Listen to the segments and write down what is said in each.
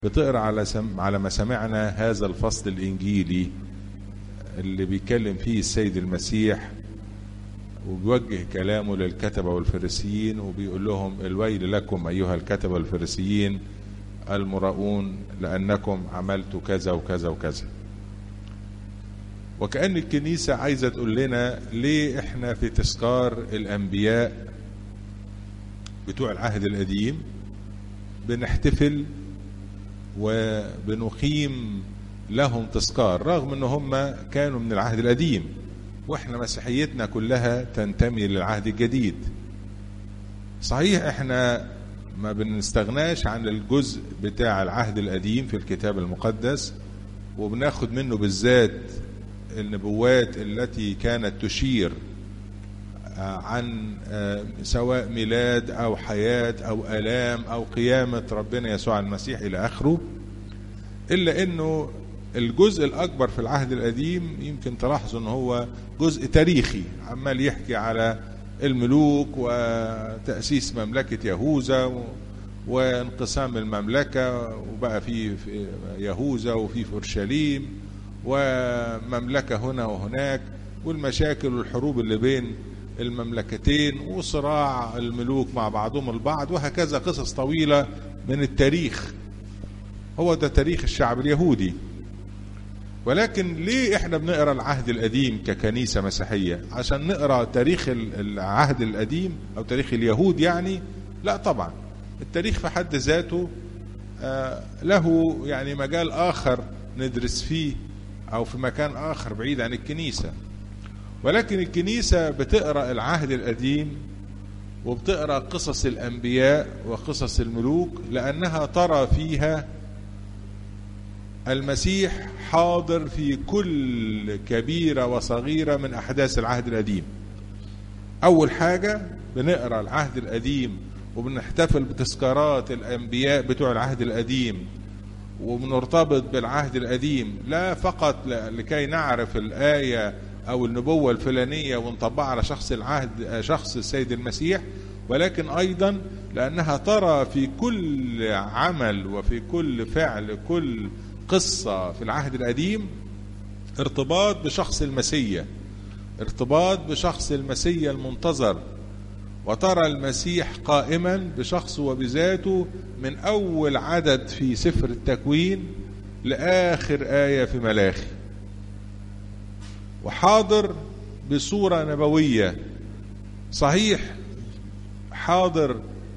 بتقرا على سم... على ما سمعنا هذا الفصل الانجيلي اللي بيتكلم فيه السيد المسيح وبيوجه كلامه للكتبة والفريسيين وبيقول لهم الويل لكم أيها الكتبة والفريسيين المراؤون لأنكم عملتوا كذا وكذا وكذا وكأن الكنيسة عايزة تقول لنا ليه احنا في تذكار الأنبياء بتوع العهد القديم بنحتفل وبنقيم لهم تذكار رغم ان هم كانوا من العهد القديم واحنا مسيحيتنا كلها تنتمي للعهد الجديد صحيح احنا ما بنستغناش عن الجزء بتاع العهد القديم في الكتاب المقدس وبناخد منه بالذات النبوات التي كانت تشير عن سواء ميلاد او حياه او الام او قيامه ربنا يسوع المسيح الى اخره الا انه الجزء الاكبر في العهد القديم يمكن تلاحظوا ان هو جزء تاريخي عمال يحكي على الملوك وتاسيس مملكه يهوذا وانقسام المملكه وبقى في يهوذا وفي اورشليم ومملكه هنا وهناك والمشاكل والحروب اللي بين المملكتين وصراع الملوك مع بعضهم البعض وهكذا قصص طويله من التاريخ هو ده تاريخ الشعب اليهودي ولكن ليه احنا بنقرا العهد القديم ككنيسه مسيحيه عشان نقرا تاريخ العهد القديم او تاريخ اليهود يعني لا طبعا التاريخ في حد ذاته له يعني مجال اخر ندرس فيه او في مكان اخر بعيد عن الكنيسه ولكن الكنيسه بتقرا العهد القديم وبتقرا قصص الانبياء وقصص الملوك لانها ترى فيها المسيح حاضر في كل كبيرة وصغيرة من أحداث العهد القديم أول حاجة بنقرأ العهد القديم وبنحتفل بتذكارات الأنبياء بتوع العهد القديم وبنرتبط بالعهد القديم لا فقط لكي نعرف الآية أو النبوة الفلانية ونطبقها على شخص العهد شخص السيد المسيح ولكن أيضا لأنها ترى في كل عمل وفي كل فعل كل قصة في العهد القديم ارتباط بشخص المسيا ارتباط بشخص المسيا المنتظر وترى المسيح قائما بشخصه وبذاته من أول عدد في سفر التكوين لآخر آية في ملاخي وحاضر بصورة نبوية صحيح حاضر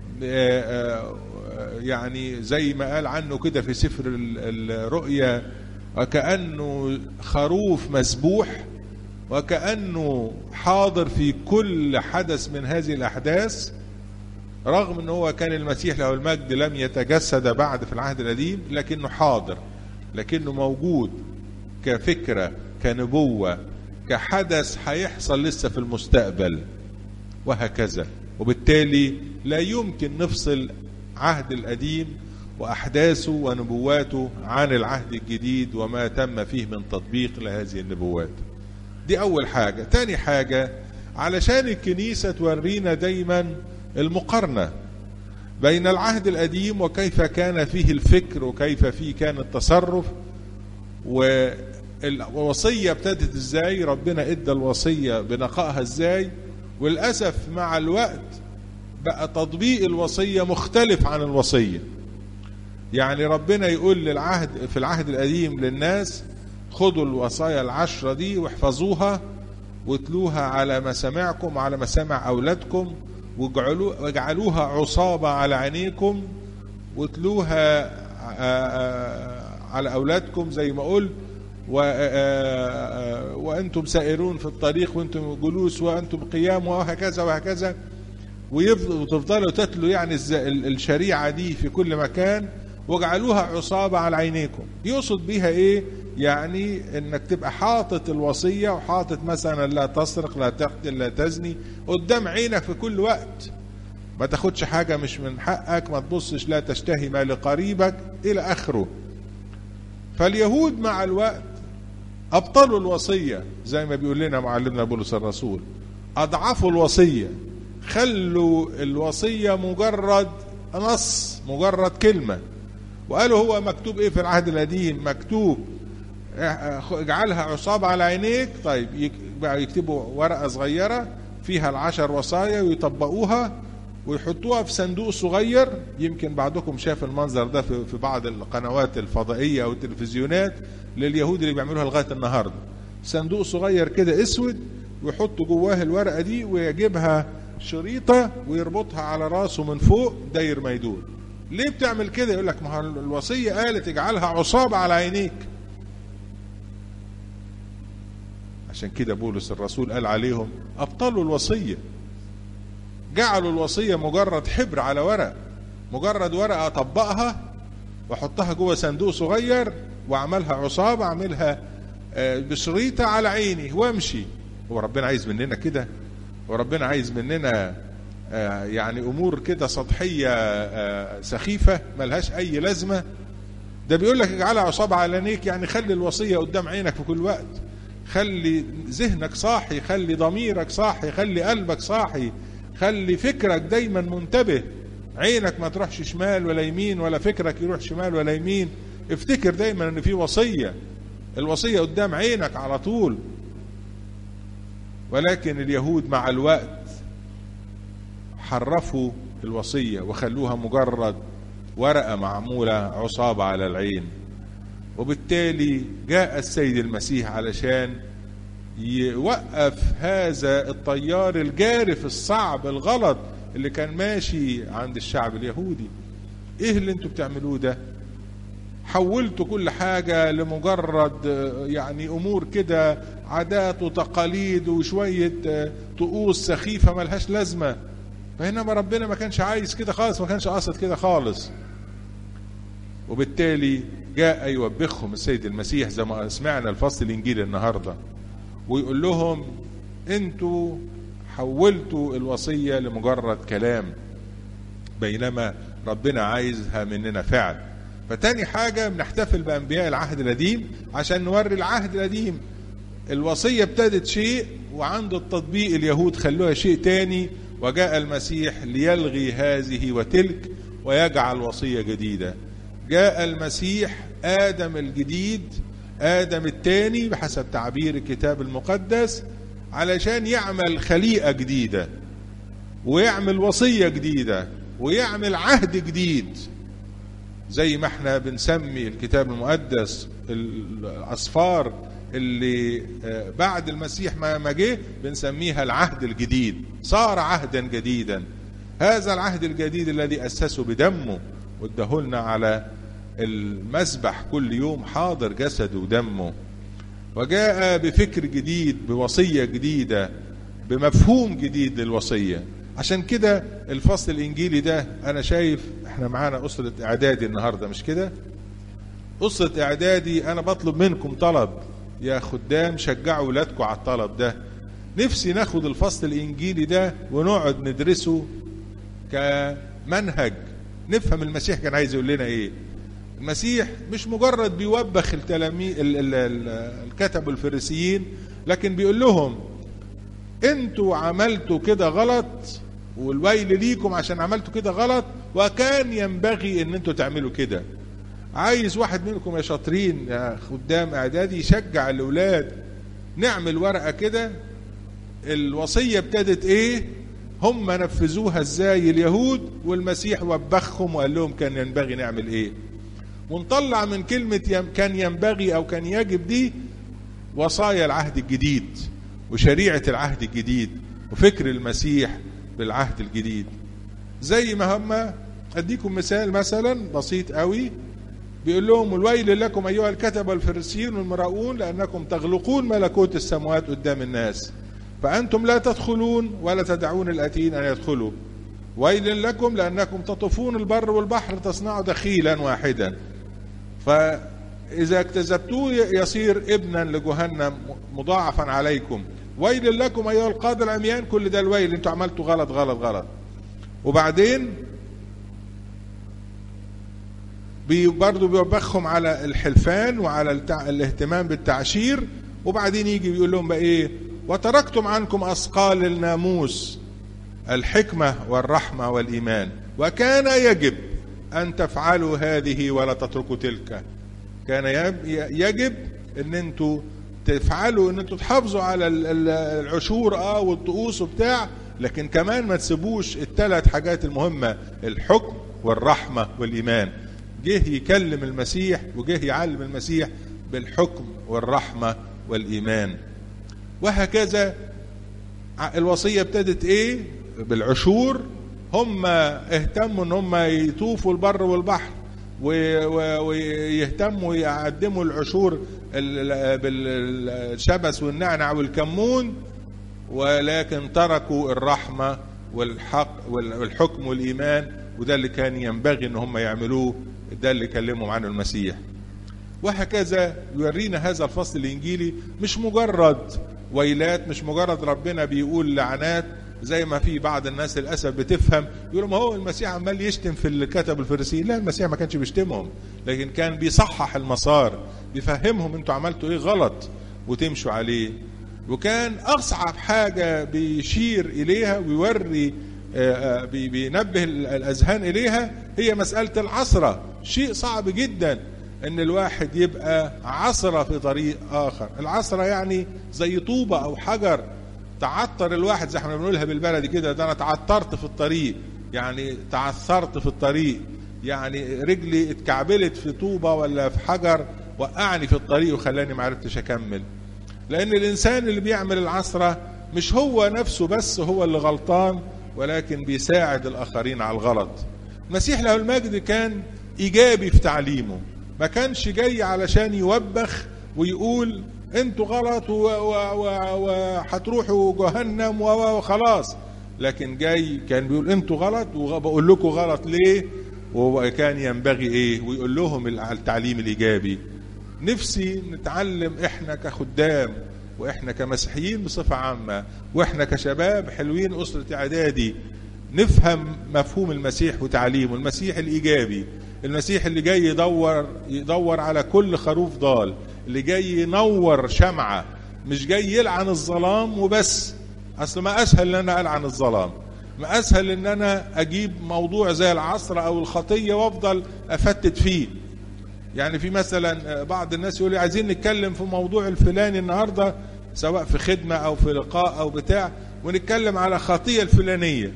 يعني زي ما قال عنه كده في سفر الرؤيا وكأنه خروف مسبوح وكأنه حاضر في كل حدث من هذه الأحداث رغم أنه هو كان المسيح له المجد لم يتجسد بعد في العهد القديم لكنه حاضر لكنه موجود كفكرة كنبوة كحدث هيحصل لسه في المستقبل وهكذا وبالتالي لا يمكن نفصل عهد القديم واحداثه ونبواته عن العهد الجديد وما تم فيه من تطبيق لهذه النبوات دي اول حاجه تاني حاجه علشان الكنيسه تورينا دايما المقارنه بين العهد القديم وكيف كان فيه الفكر وكيف فيه كان التصرف والوصيه ابتدت ازاي ربنا ادى الوصيه بنقائها ازاي وللاسف مع الوقت بقى تطبيق الوصيه مختلف عن الوصيه يعني ربنا يقول للعهد في العهد القديم للناس خدوا الوصايا العشره دي واحفظوها واتلوها على مسامعكم وعلى مسامع اولادكم واجعلوها عصابه على عينيكم واتلوها على اولادكم زي ما قلت وانتم سائرون في الطريق وانتم جلوس وانتم قيام وهكذا وهكذا وتفضلوا تتلوا يعني الشريعة دي في كل مكان واجعلوها عصابة على عينيكم يقصد بيها ايه يعني انك تبقى حاطط الوصية وحاطط مثلا لا تسرق لا تقتل لا تزني قدام عينك في كل وقت ما تاخدش حاجة مش من حقك ما تبصش لا تشتهي ما لقريبك الى اخره فاليهود مع الوقت ابطلوا الوصية زي ما بيقول لنا معلمنا بولس الرسول اضعفوا الوصيه خلوا الوصية مجرد نص مجرد كلمة وقالوا هو مكتوب ايه في العهد القديم مكتوب اجعلها عصابة على عينيك طيب بقى يكتبوا ورقة صغيرة فيها العشر وصايا ويطبقوها ويحطوها في صندوق صغير يمكن بعضكم شاف المنظر ده في بعض القنوات الفضائية أو التلفزيونات لليهود اللي بيعملوها لغاية النهاردة صندوق صغير كده اسود ويحطوا جواه الورقة دي ويجيبها شريطة ويربطها على راسه من فوق داير ما يدور ليه بتعمل كده يقول لك ما هو الوصية قالت اجعلها عصابة على عينيك عشان كده بولس الرسول قال عليهم أبطلوا الوصية جعلوا الوصية مجرد حبر على ورق مجرد ورقة أطبقها وأحطها جوه صندوق صغير وأعملها عصابة أعملها بشريطة على عيني وأمشي هو ربنا عايز مننا كده وربنا عايز مننا يعني أمور كده سطحية سخيفة ملهاش أي لازمة ده بيقول لك اجعلها عصابة على عينيك يعني خلي الوصية قدام عينك في كل وقت خلي ذهنك صاحي خلي ضميرك صاحي خلي قلبك صاحي خلي فكرك دايما منتبه عينك ما تروحش شمال ولا يمين ولا فكرك يروح شمال ولا يمين افتكر دايما ان في وصية الوصية قدام عينك على طول ولكن اليهود مع الوقت حرفوا الوصية وخلوها مجرد ورقة معمولة عصابة على العين وبالتالي جاء السيد المسيح علشان يوقف هذا الطيار الجارف الصعب الغلط اللي كان ماشي عند الشعب اليهودي ايه اللي انتوا بتعملوه ده حولتوا كل حاجة لمجرد يعني امور كده عادات وتقاليد وشوية طقوس سخيفة ملهاش لازمة بينما ربنا ما كانش عايز كده خالص ما كانش قاصد كده خالص وبالتالي جاء يوبخهم السيد المسيح زي ما سمعنا الفصل الانجيلي النهارده ويقول لهم انتوا حولتوا الوصيه لمجرد كلام بينما ربنا عايزها مننا فعل فتاني حاجه بنحتفل بانبياء العهد القديم عشان نوري العهد القديم الوصيه ابتدت شيء وعند التطبيق اليهود خلوها شيء تاني وجاء المسيح ليلغي هذه وتلك ويجعل وصيه جديده جاء المسيح آدم الجديد آدم الثاني بحسب تعبير الكتاب المقدس علشان يعمل خليقة جديدة ويعمل وصية جديدة ويعمل عهد جديد زي ما احنا بنسمي الكتاب المقدس الأصفار اللي بعد المسيح ما جه بنسميها العهد الجديد صار عهدا جديدا هذا العهد الجديد الذي أسسه بدمه وادهولنا على المسبح كل يوم حاضر جسده ودمه وجاء بفكر جديد بوصية جديدة بمفهوم جديد للوصية عشان كده الفصل الإنجيلي ده أنا شايف احنا معانا أسرة إعدادي النهاردة مش كده أسرة إعدادي أنا بطلب منكم طلب يا خدام شجعوا ولادكم على الطلب ده نفسي ناخد الفصل الإنجيلي ده ونقعد ندرسه كمنهج نفهم المسيح كان عايز يقول لنا ايه المسيح مش مجرد بيوبخ التلاميذ الكتب الفريسيين لكن بيقول لهم انتوا عملتوا كده غلط والويل ليكم عشان عملتوا كده غلط وكان ينبغي ان انتوا تعملوا كده عايز واحد منكم يا شاطرين يا خدام اعدادي يشجع الاولاد نعمل ورقه كده الوصيه ابتدت ايه هم نفذوها ازاي اليهود والمسيح وبخهم وقال لهم كان ينبغي نعمل ايه ونطلع من كلمة كان ينبغي او كان يجب دي وصايا العهد الجديد وشريعة العهد الجديد وفكر المسيح بالعهد الجديد زي ما هم اديكم مثال مثلا بسيط قوي بيقول لهم الويل لكم ايها الكتبه الفريسيين والمراؤون لانكم تغلقون ملكوت السماوات قدام الناس فأنتم لا تدخلون ولا تدعون الأتين أن يدخلوا ويل لكم لأنكم تطوفون البر والبحر تصنعوا دخيلا واحدا فإذا اكتذبتوه يصير ابنا لجهنم مضاعفا عليكم ويل لكم أيها القادة العميان كل ده الويل انتوا عملتوا غلط غلط غلط وبعدين بي برضه بيوبخهم على الحلفان وعلى التع... الاهتمام بالتعشير وبعدين يجي بيقول لهم بقى ايه وتركتم عنكم اثقال الناموس الحكمه والرحمه والايمان وكان يجب ان تفعلوا هذه ولا تتركوا تلك كان يجب ان انتوا تفعلوا ان انتوا تحافظوا على العشور اه والطقوس وبتاع لكن كمان ما تسيبوش الثلاث حاجات المهمه الحكم والرحمه والايمان جه يكلم المسيح وجه يعلم المسيح بالحكم والرحمه والايمان وهكذا الوصيه ابتدت ايه بالعشور هم اهتموا ان هم يطوفوا البر والبحر ويهتموا يقدموا العشور بالشبس والنعنع والكمون ولكن تركوا الرحمة والحق والحكم والإيمان وده اللي كان ينبغي ان هم يعملوه ده اللي كلمهم عنه المسيح وهكذا يورينا هذا الفصل الإنجيلي مش مجرد ويلات مش مجرد ربنا بيقول لعنات زي ما في بعض الناس للاسف بتفهم يقولوا ما هو المسيح عمال يشتم في الكتب الفريسيين لا المسيح ما كانش بيشتمهم لكن كان بيصحح المسار بيفهمهم انتوا عملتوا ايه غلط وتمشوا عليه وكان اصعب حاجه بيشير اليها ويوري بينبه الاذهان اليها هي مساله العصره شيء صعب جدا ان الواحد يبقى عصره في طريق اخر العصره يعني زي طوبه او حجر تعطر الواحد زي احنا بنقولها بالبلدي كده ده انا تعطرت في الطريق يعني تعثرت في الطريق يعني رجلي اتكعبلت في طوبه ولا في حجر وقعني في الطريق وخلاني ما عرفتش اكمل لان الانسان اللي بيعمل العثره مش هو نفسه بس هو اللي غلطان ولكن بيساعد الاخرين على الغلط المسيح له المجد كان ايجابي في تعليمه ما كانش جاي علشان يوبخ ويقول انتوا غلط وهتروحوا جهنم وخلاص لكن جاي كان بيقول انتوا غلط وبقول لكم غلط ليه وكان ينبغي ايه ويقول لهم التعليم الايجابي نفسي نتعلم احنا كخدام واحنا كمسيحيين بصفه عامه واحنا كشباب حلوين اسره اعدادي نفهم مفهوم المسيح وتعليمه المسيح الايجابي المسيح اللي جاي يدور يدور على كل خروف ضال اللي جاي ينور شمعة مش جاي يلعن الظلام وبس اصل ما اسهل ان انا العن الظلام ما اسهل ان انا اجيب موضوع زي العصر او الخطية وافضل افتت فيه يعني في مثلا بعض الناس يقول لي عايزين نتكلم في موضوع الفلاني النهاردة سواء في خدمة او في لقاء او بتاع ونتكلم على خطية الفلانية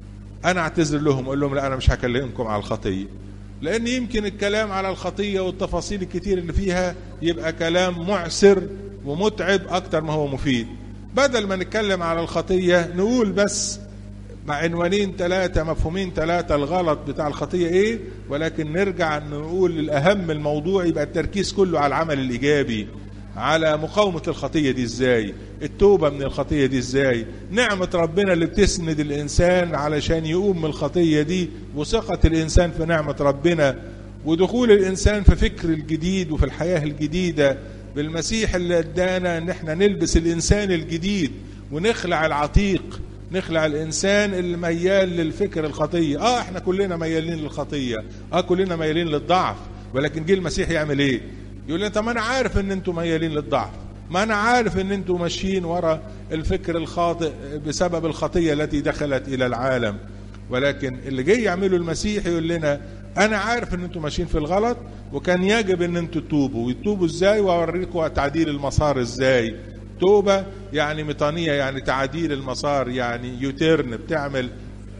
انا اعتذر لهم اقول لهم لا انا مش هكلمكم على الخطيه لان يمكن الكلام على الخطيه والتفاصيل الكتير اللي فيها يبقى كلام معسر ومتعب اكتر ما هو مفيد بدل ما نتكلم على الخطيه نقول بس مع عنوانين ثلاثة مفهومين ثلاثة الغلط بتاع الخطية ايه ولكن نرجع نقول الأهم الموضوع يبقى التركيز كله على العمل الإيجابي على مقاومة الخطية دي ازاي التوبة من الخطية دي ازاي نعمة ربنا اللي بتسند الإنسان علشان يقوم من الخطية دي وثقة الإنسان في نعمة ربنا ودخول الإنسان في فكر الجديد وفي الحياة الجديدة بالمسيح اللي ادانا ان احنا نلبس الإنسان الجديد ونخلع العتيق نخلع الإنسان اللي ميال للفكر الخطية اه احنا كلنا ميالين للخطية اه كلنا ميالين للضعف ولكن جه المسيح يعمل ايه يقول لي طب ما انا عارف ان انتم ميالين للضعف ما انا عارف ان انتم ماشيين ورا الفكر الخاطئ بسبب الخطيه التي دخلت الى العالم ولكن اللي جاي يعمله المسيح يقول لنا انا عارف ان انتم ماشيين في الغلط وكان يجب ان انتم تتوبوا وتتوبوا ازاي واوريكم تعديل المسار ازاي توبه يعني ميطانيه يعني تعديل المسار يعني يوتيرن بتعمل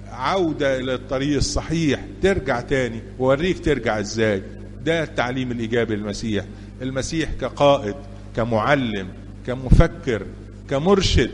عوده الى الطريق الصحيح ترجع تاني ووريك ترجع ازاي ده التعليم الايجابي للمسيح المسيح كقائد كمعلم كمفكر كمرشد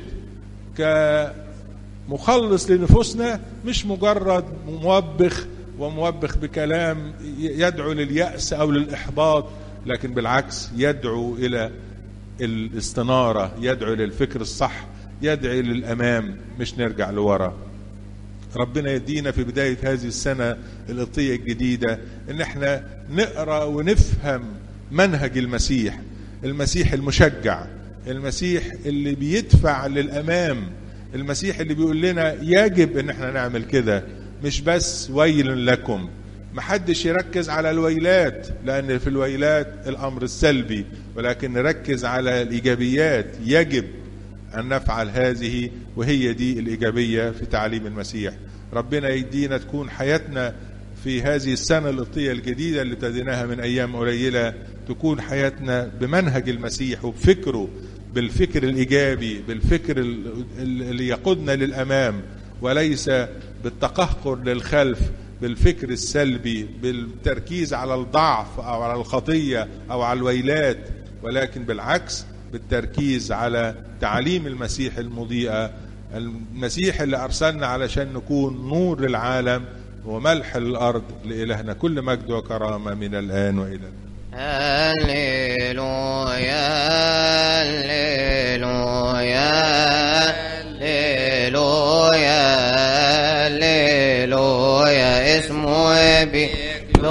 كمخلص لنفوسنا مش مجرد موبخ وموبخ بكلام يدعو لليأس أو للإحباط لكن بالعكس يدعو إلى الاستنارة يدعو للفكر الصح يدعو للأمام مش نرجع لورا ربنا يدينا في بداية هذه السنة القبطية الجديدة ان احنا نقرأ ونفهم منهج المسيح المسيح المشجع المسيح اللي بيدفع للأمام المسيح اللي بيقول لنا يجب ان احنا نعمل كده مش بس ويل لكم محدش يركز على الويلات لأن في الويلات الأمر السلبي ولكن نركز على الإيجابيات يجب أن نفعل هذه وهي دي الإيجابية في تعليم المسيح ربنا يدينا تكون حياتنا في هذه السنة القبطية الجديدة اللي ابتديناها من أيام قليلة تكون حياتنا بمنهج المسيح وبفكره بالفكر الإيجابي بالفكر اللي يقودنا للأمام وليس بالتقهقر للخلف بالفكر السلبي بالتركيز على الضعف أو على الخطية أو على الويلات ولكن بالعكس بالتركيز على تعاليم المسيح المضيئة المسيح اللي أرسلنا علشان نكون نور للعالم وملح الأرض لإلهنا كل مجد وكرامة من الآن وإلى هللويا